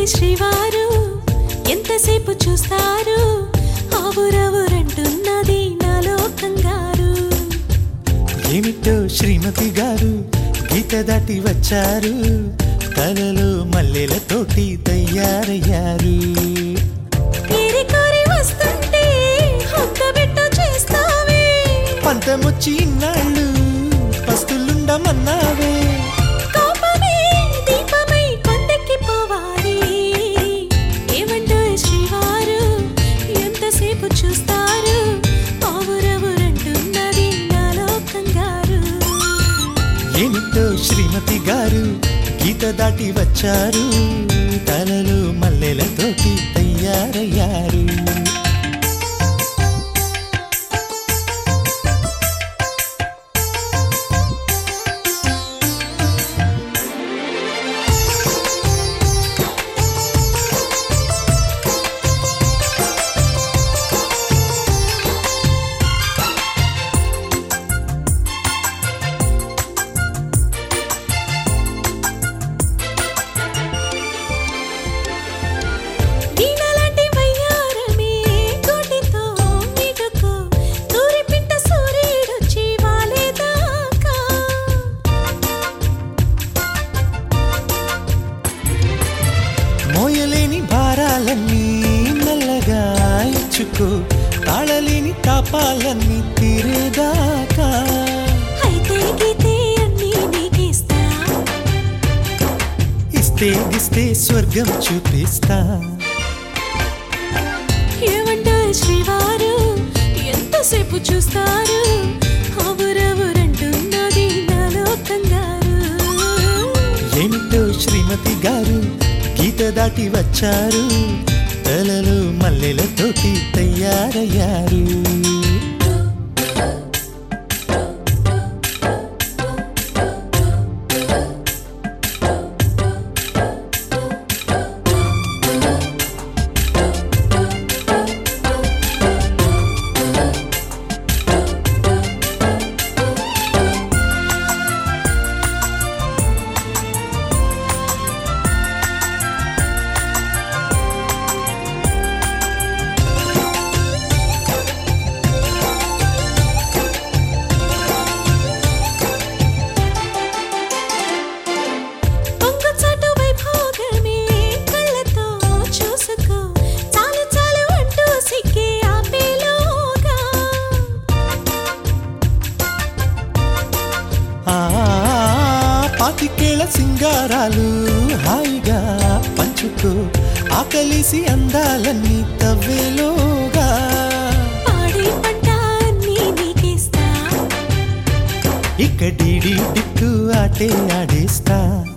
శ్రీవారు ఎంతసేపు చూస్తారు ఆవురవురంటున్నది నాలో కంగారు ఏమిటో శ్రీమతి గారు గీత దాటి వచ్చారు తలలో మల్లెలతోటి తయారయ్యారు ఏరి కోరి వస్తుంటే హొక్కబెట్ట చేస్తావే పంతమొచ్చి ఇన్నాళ్ళు పస్తులుండమన్నావే కోపమే దీపమై కొండెక్కి పోవాలి ఏమంటో శ్రీవారు ఎంతసేపు చూస్తారు ఆవురవురంటున్నది నాలో కంగారు ఏమిటో శ్రీమతి గారు గీత దాటి వచ్చారు తలలో మల్లెలతోటి తయారయ్యారు వీణలాంటి వయ్యారమే కోటితో మీటుకో సూర్యపింట సూర్యుడొచ్చి వాలేదాకా మోయలేని భారాలన్నీ మెల్లగా ఇచ్చుకో తాళలేని తాపాలన్నీ తీరేదాకా అయితే గీతే అన్నీ నీకిస్తా ఇస్తే గిస్తే స్వర్గం చూపిస్తా ఏమంటో శ్రీవారు ఎంతసేపు చూస్తారు ఆవురవురంటున్నది నాలో కంగారు ఏమిటో శ్రీమతి గారు గీత దాటి వచ్చారు తలలో మల్లెలతోటి తయారయ్యారు పొంగుచాటు వైభోగమే కళ్ళతో చూసుకో చాలు చాలు అంటూ సిక్కే ఆపేలోగా ఆ పాతికేళ్ల సింగారాలు హాయిగా పంచుకో ఆకలిసి అందాలన్నీ తవ్వేలోగా పాడి పంట అన్నీ నీకిస్తా ఇక డీడీ డిక్కు ఆటే ఆడేస్తా